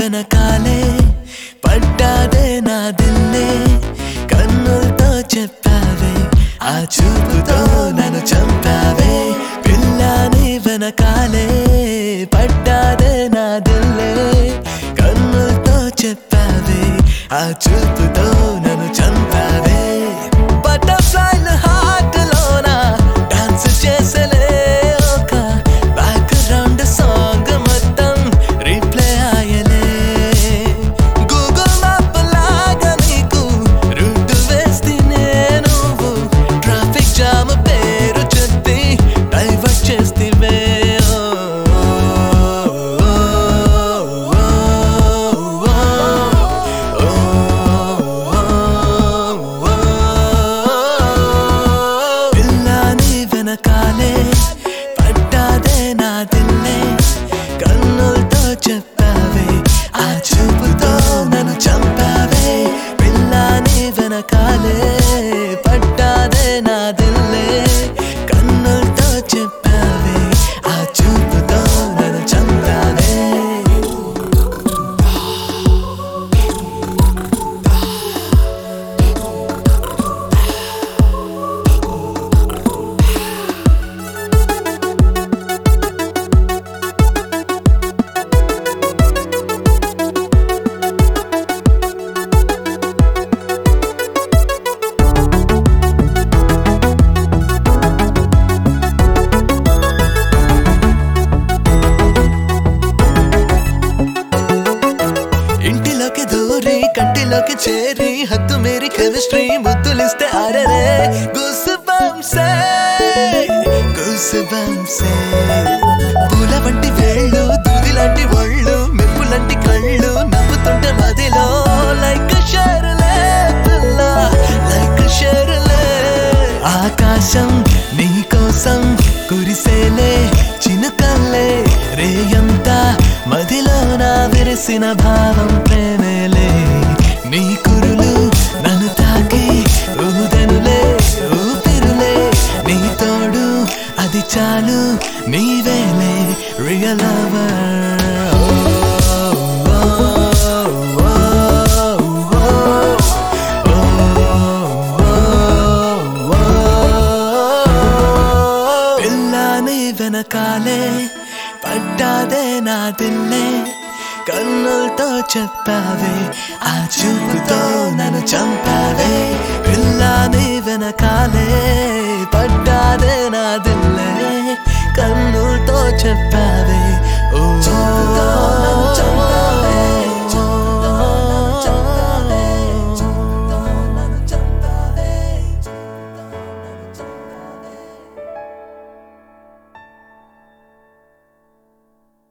వెనకాలే పడ్డాదే నా దిల్లే కన్నులతో చెప్పావే ఆ చూపుతో నన్ను చంపావే పిల్లాని వెనకాలే పడ్డాదే నా దిల్లే కన్నులతో చెప్పావే ఆ చూపుతో నన్ను చంపావే బటర్ఫ్లైల హార్ట్లోన డాన్స్ చేసలే ఒక బ్యాక్గ్రౌండ్ సాంగ్ మొత్తం రీప్లే ఆయలే గూగుల్ మ్యాప్ లాగా నీకు రూట్ వేస్తే నేను ట్రాఫిక్ జామ్ పేరు చెప్పి డైవర్ట్ చేస్తే పిల్లాని వెనకాలే పడ్డాదే నా దిల్లే కన్నులతో చెప్పావే ఆ చూపుతో నన్ను చంపావే పిల్లాని వెనకాలే పడ్డాదే నా దిల్లే కన్నులతో చెప్పావే ఆ చూపుతో నన్ను చంపావే ఇంటిలోకి దూరి కంటిలోకి చేరి హద్దు మేరీ కెమిస్ట్రీ ముద్దులిస్తే అరరే గుస్ బంసే గుస్ బంసే పూల వంటి వేళ్ళు దూది లాంటి ఒళ్ళు మెప్పు లాంటి కళ్ళు నవ్వుతుంటే మదిలో లైక్ షేర్లే పిల్ల లైక్ షేర్లే ఆకాశం నీ కోసం కురిసేలే చినుకల్లే రేయంతా మదిలో నా విరిసిన భావం ప్రేమేలే నీ కురులు నన్ను తాకి ఊదనులే ఊపిరులే నీ తోడు అది చాలు నీవేలే రియల్ పిల్లాని వెనకాలే పడ్డాదే నా దిల్లే కన్నులతో చెప్పావే ఆ చూపుతో నన్ను చంపావే పిల్లాని వెనకాలే పడ్డాదే నా దిల్లే కన్నులతో చెప్పావే